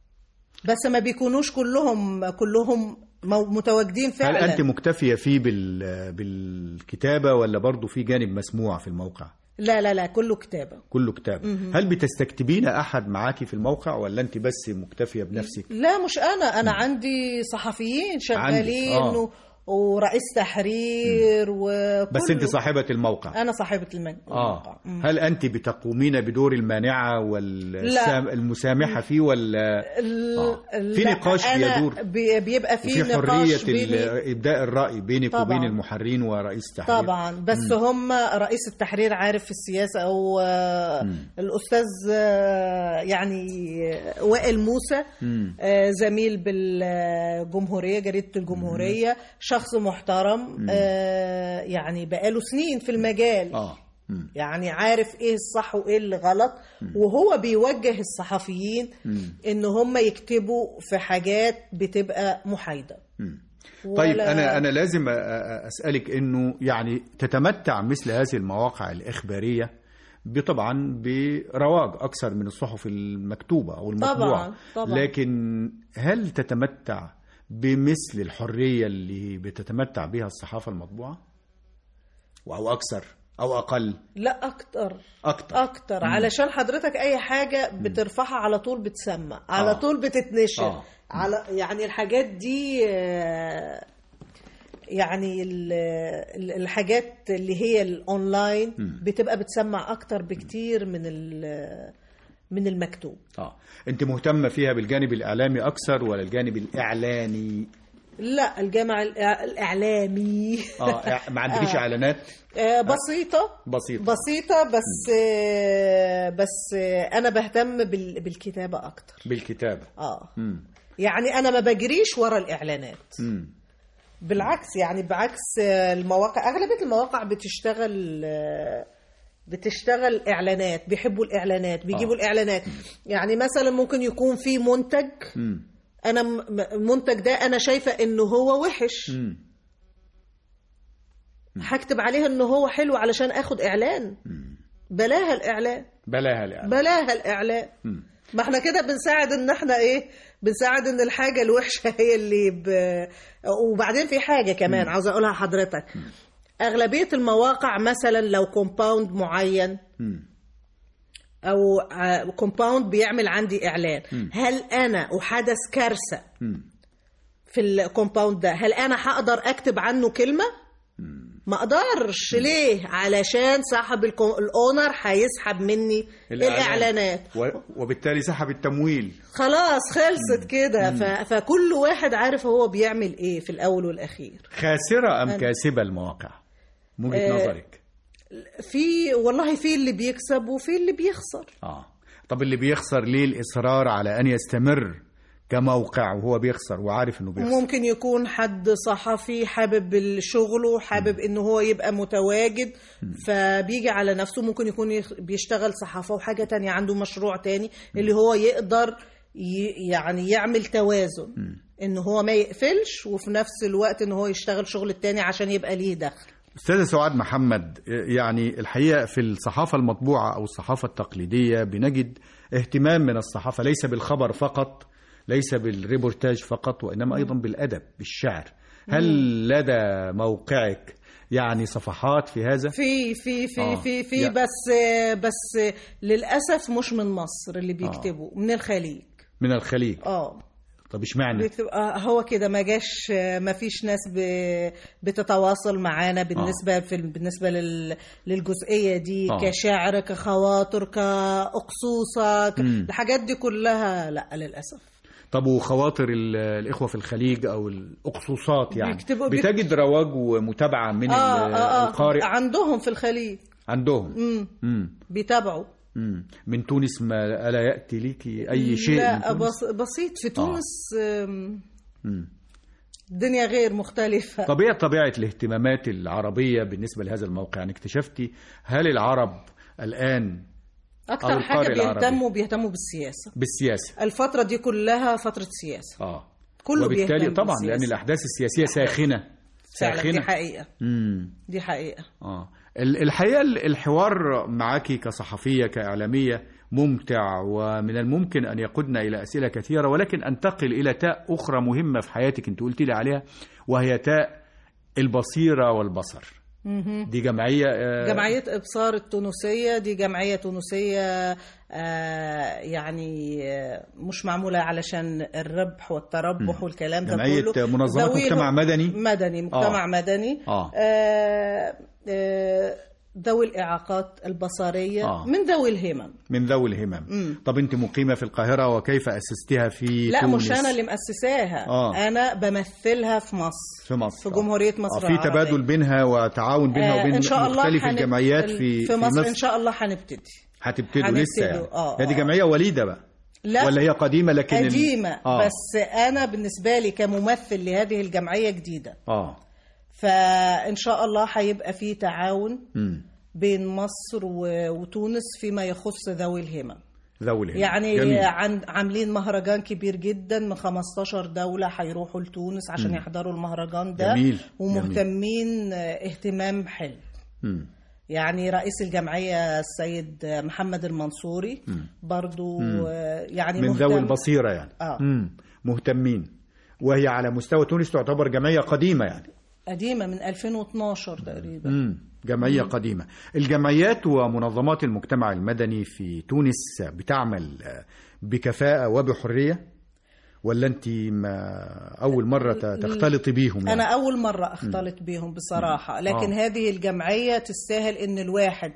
بس ما بيكونوش كلهم كلهم مو- متواجدين هل فعلا انت مكتفيه فيه بال بالكتابه ولا برضه في جانب مسموع في الموقع لا لا لا كله كتابة كله كتابه هل بتستكتبين احد معاكي في الموقع ولا انت بس مكتفيه بنفسك لا مش أنا أنا عندي صحفيين شغالين عندك، آه. و... ورئيس تحرير وكله بس انت صاحبه الموقع أنا صاحبة المن... اه هل انت بتقومين بدور المانعه والمسامحه فيه ولا ال- آه. لا، في نقاش أنا بيدور بي- بيبقى في وفي حريه نقاش ال- بيني ابداء الراي بينك طبعاً. وبين المحررين ورئيس التحرير طبعا بس هم رئيس التحرير عارف في السياسة أو آه، الأستاذ آه، يعني وائل موسى آه، زميل بالجمهورية جريدة الجمهورية شخص محترم آه، يعني بقاله سنين في المجال اه مم. يعني عارف ايه الصح وايه اللي غلط وهو بيوجه الصحفيين ان هم يكتبوا في حاجات بتبقى محايده مم. طيب ولا- انا انا لازم أ- أ- اسالك انه يعني تتمتع مثل هذه المواقع الاخباريه بطبعا برواج اكثر من الصحف المكتوبه او المطبوعه طبعاً، طبعاً. لكن هل تتمتع بمثل الحريه اللي بتتمتع بها الصحافه المطبوعه او اكثر او اقل لا اكتر اكتر اكتر علشان حضرتك اي حاجه بترفعها على طول بتسمع على آه. طول بتتنشر آه. على يعني الحاجات دي آه، يعني ال- ال- الحاجات اللي هي الاونلاين بتبقى بتسمع اكتر بكتير من ال- من المكتوب اه انت مهتمه فيها بالجانب الاعلامي اكثر ولا الجانب الاعلاني لا الجامع الإع- الاعلامي اه ما عندكيش اعلانات آه، بسيطه بسيطه بسيطه بس آه، بس آه، انا بهتم بال- بالكتابه اكتر بالكتابه اه امم يعني انا ما بجريش ورا الاعلانات امم بالعكس يعني بعكس آه، المواقع اغلبيه المواقع بتشتغل آه، بتشتغل اعلانات بيحبوا الاعلانات بيجيبوا آه. الاعلانات يعني مثلا ممكن يكون في منتج امم انا م- م- المنتج ده انا شايفه انه هو وحش امم هكتب عليه انه هو حلو علشان اخد اعلان بلاها الاعلان بلاها الاعلان بلاها الاعلان مم. ما احنا كده بنساعد ان احنا ايه بنساعد ان الحاجه الوحشه هي اللي ب... وبعدين في حاجه كمان عاوزه اقولها لحضرتك اغلبيه المواقع مثلا لو كومباوند معين مم. او كومباوند بيعمل عندي اعلان هل انا احدث كارثه مم. في الكومباوند ده هل انا هقدر اكتب عنه كلمه ما اقدرش ليه علشان صاحب الكو- الاونر هيسحب مني الإعلان. الاعلانات و... وبالتالي سحب التمويل خلاص خلصت كده ف... فكل واحد عارف هو بيعمل ايه في الاول والاخير خاسره ام كاسبه المواقع من وجهه آه، نظرك في والله في اللي بيكسب وفي اللي بيخسر اه طب اللي بيخسر ليه الاصرار على ان يستمر كموقع وهو بيخسر وعارف انه بيخسر ممكن يكون حد صحفي حابب شغله حابب ان هو يبقى متواجد فبيجي على نفسه ممكن يكون يخ- بيشتغل صحافة وحاجة تانية عنده مشروع تاني اللي هو يقدر ي- يعني يعمل توازن ان هو ما يقفلش وفي نفس الوقت ان هو يشتغل شغل التاني عشان يبقى ليه دخل استاذه سعاد محمد يعني الحقيقه في الصحافه المطبوعه او الصحافه التقليديه بنجد اهتمام من الصحافه ليس بالخبر فقط ليس بالريبورتاج فقط وانما ايضا بالادب بالشعر هل لدى موقعك يعني صفحات في هذا في في في آه. في في يا- بس بس للاسف مش من مصر اللي بيكتبوا من الخليج من الخليج اه طب اشمعنى بيكتب آه، هو كده ما جاش ما فيش ناس ب- بتتواصل معانا بالنسبه في بالنسبه لل للجزئيه دي آه. كشعر كخواطر كأقصوصة ك- مم. الحاجات دي كلها لا للاسف طب وخواطر ال- الاخوه في الخليج او الاقصوصات يعني بيكتبوا- بيكتب- بتجد رواج ومتابعه من اه ال- اه, آه القارئ عندهم في الخليج عندهم امم مم. بيتابعوا مم. من تونس ما الا ياتي لك اي شيء من لا تونس؟ بس بسيط في تونس آم، مم. الدنيا غير مختلفة طبيعة طبيعة الاهتمامات العربية بالنسبة لهذا الموقع يعني اكتشفتي هل العرب الآن أو أكتر حاجة القارئ العربي. بيهتموا بيهتموا بالسياسة بالسياسة الفترة دي كلها فترة سياسة اه كله وبالتالي بيهتم طبعا بالسياسة. لأن الأحداث السياسية ساخنة فعلا دي ساخنة حقيقة مم. دي حقيقة اه ال- الحقيقة ال- الحوار معك كصحفية كإعلامية ممتع ومن الممكن أن يقودنا إلى أسئلة كثيرة ولكن أنتقل إلى تاء أخرى مهمة في حياتك أنت قلت لي عليها وهي تاء البصيرة والبصر دي جمعية آه، جمعية إبصار التونسية دي جمعية تونسية آه، يعني آه، مش معمولة علشان الربح والتربح والكلام ده جمعية كله منظمات ذوي مجتمع له- مدني؟ مدني مجتمع آه. مدني آه. آه، آه، ذوي الإعاقات البصرية آه. من ذوي الهمم من ذوي الهمم طب أنت مقيمة في القاهرة وكيف أسستها في لا تونس مش أنا اللي مؤسساها آه. أنا بمثلها في مصر في مصر في جمهورية مصر آه. في العربية. تبادل بينها وتعاون بينها آه، وبين إن شاء الله مختلف هنب- الجمعيات في في مصر, إن مصر شاء الله هنبتدي هتبتدوا هنبتدوا، لسه يعني آه، هذه آه. جمعية وليدة بقى لا ولا هي قديمة لكن ال- قديمة آه. بس أنا بالنسبة لي كممثل لهذه الجمعية جديدة اه فإن شاء الله هيبقى في تعاون مم. بين مصر و- وتونس فيما يخص ذوي الهمم ذوي الهمم يعني جميل. عن عاملين مهرجان كبير جدا من 15 دولة هيروحوا لتونس عشان يحضروا المهرجان ده جميل، ومهتمين اهتمام حلو مم. يعني رئيس الجمعية السيد محمد المنصوري برضو آه، يعني من مهتم ذوي البصيرة يعني آه. مم. مهتمين وهي على مستوى تونس تعتبر جمعية قديمة يعني قديمة من 2012 تقريبا مم. جمعية قديمة الجمعيات ومنظمات المجتمع المدني في تونس بتعمل آه، بكفاءة وبحرية ولا انت ما اول مرة ت- تختلطي بيهم يعني؟ أنا أول مرة أختلط بيهم بصراحة لكن آه. هذه الجمعية تستاهل إن الواحد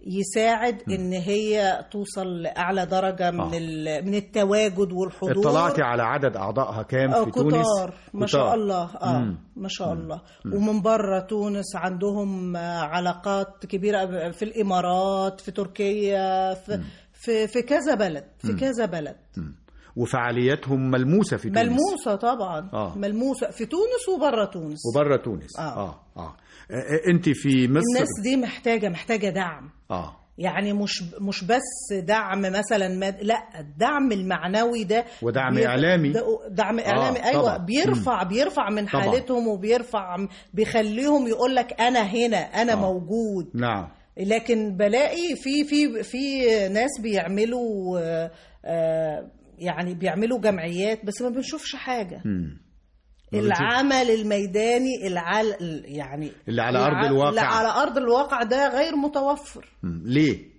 يساعد إن هي توصل لأعلى درجة من آه. ال- من التواجد والحضور اطلعتي على عدد اعضائها كام آه، في تونس كتار ما شاء كتار. الله اه مم. ما شاء الله ومن بره تونس عندهم آه، علاقات كبيره في الامارات في تركيا في في, في كذا بلد في كذا بلد مم. وفعالياتهم ملموسة في تونس ملموسه طبعا آه. ملموسه في تونس وبره تونس وبره تونس آه. اه اه انت في مصر الناس دي محتاجه محتاجه دعم اه يعني مش مش بس دعم مثلا ماد... لا الدعم المعنوي ده ودعم بير- إعلامي. ده- دعم اعلامي آه، ايوه طبعاً. بيرفع بيرفع من طبعاً. حالتهم وبيرفع بيخليهم يقول لك انا هنا انا آه. موجود نعم لكن بلاقي في في في ناس بيعملوا آه، آه، يعني بيعملوا جمعيات بس ما بنشوفش حاجه مم. ما بنشوف- العمل الميداني العل يعني اللي على أرض الع- الواقع. اللي على ارض الواقع ده غير متوفر مم. ليه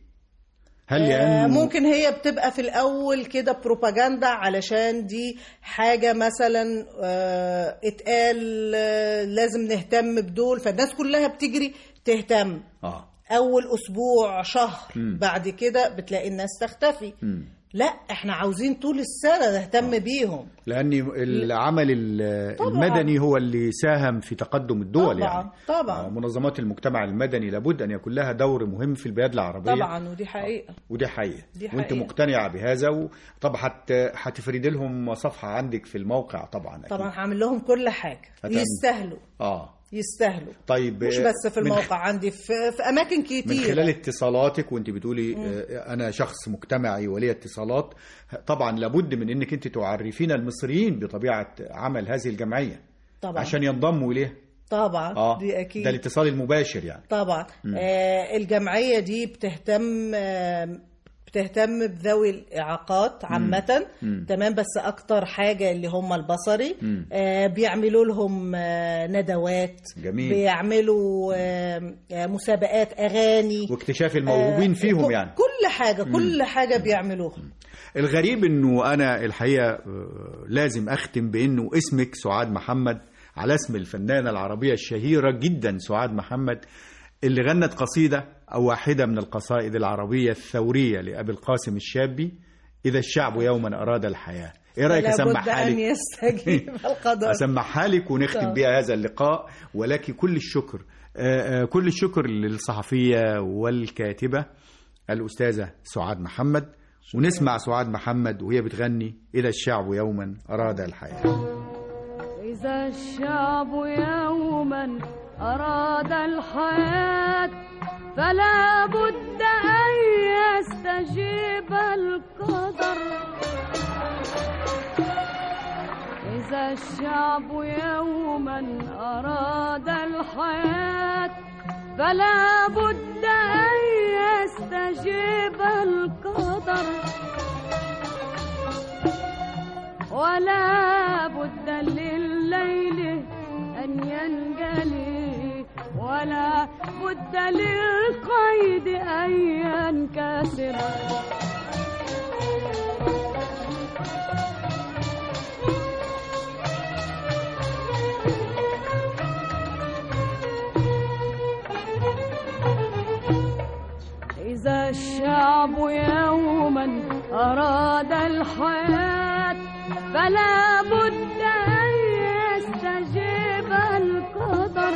هل آه، لأنه ممكن هي بتبقى في الاول كده بروباجندا علشان دي حاجه مثلا آه، اتقال آه، لازم نهتم بدول فالناس كلها بتجري تهتم اه اول اسبوع شهر مم. بعد كده بتلاقي الناس تختفي مم. لا احنا عاوزين طول السنه نهتم بيهم لأن العمل ال- طبعاً. المدني هو اللي ساهم في تقدم الدول طبعاً، يعني طبعاً. آه، منظمات المجتمع المدني لابد أن يكون لها دور مهم في البلاد العربية طبعا ودي حقيقه ودي حقيقة دي وانت حقيقة. مقتنعة بهذا وطب هت... هتفرد لهم صفحة عندك في الموقع طبعا أكيد. طبعا هعمل لهم كل حاجه هتعمل. يستاهلوا اه يستاهلوا طيب مش آه، بس في من- الموقع عندي في, في اماكن كتير من خلال اتصالاتك وانت بتقولي آه، انا شخص مجتمعي ولي اتصالات طبعا لابد من انك انت تعرفين المصريين بطبيعه عمل هذه الجمعيه طبعا عشان ينضموا اليها طبعا اه دي اكيد ده الاتصال المباشر يعني طبعا آه الجمعيه دي بتهتم آه بتهتم بذوي الاعاقات عامه تمام بس اكتر حاجه اللي هم البصري آه بيعملوا لهم آه ندوات جميل. بيعملوا آه آه، مسابقات اغاني واكتشاف الموهوبين آه، فيهم ك- يعني كل حاجه كل حاجه بيعملوها الغريب انه انا الحقيقه آه، لازم اختم بانه اسمك سعاد محمد على اسم الفنانه العربيه الشهيره جدا سعاد محمد اللي غنت قصيده او واحده من القصائد العربيه الثوريه لابي القاسم الشابي اذا الشعب يوما اراد الحياه ايه رايك لابد اسمعها ان لك يستجيب القدر اسمعها لك ونختم طب. بها هذا اللقاء ولك كل الشكر آه، آه، كل الشكر للصحفيه والكاتبه الاستاذه سعاد محمد ونسمع سعاد محمد وهي بتغني اذا الشعب يوما اراد الحياه إذا الشعب يوما أراد الحياة فلا بد أن يستجيب القدر إذا الشعب يوما أراد الحياة فلا بد أن يستجيب القدر ولا بد لليل أن ينجلي ولا بد للقيد أن ينكسر إذا الشعب يوما أراد الحياة فلا بد أن يستجيب القدر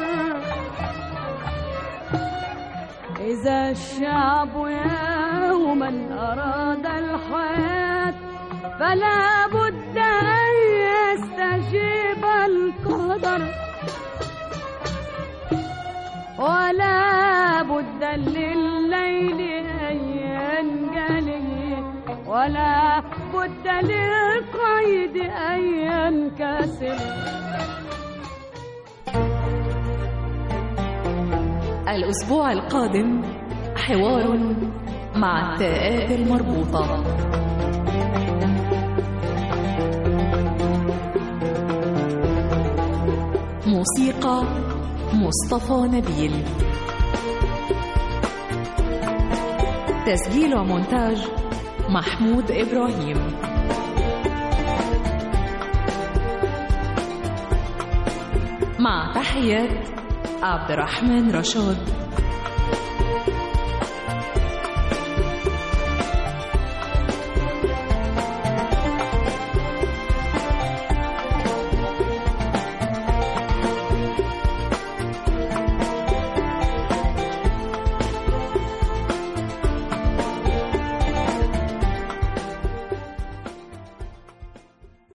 إذا الشعب يوما أراد الحياة فلا بد أن يستجيب القدر ولا بد لليل أن ينجلي ولا فلا بد للقيد أن ينكسر الأسبوع القادم حوار مع التاءات المربوطة موسيقى مصطفى نبيل تسجيل ومونتاج محمود إبراهيم مع تحيات عبد الرحمن رشاد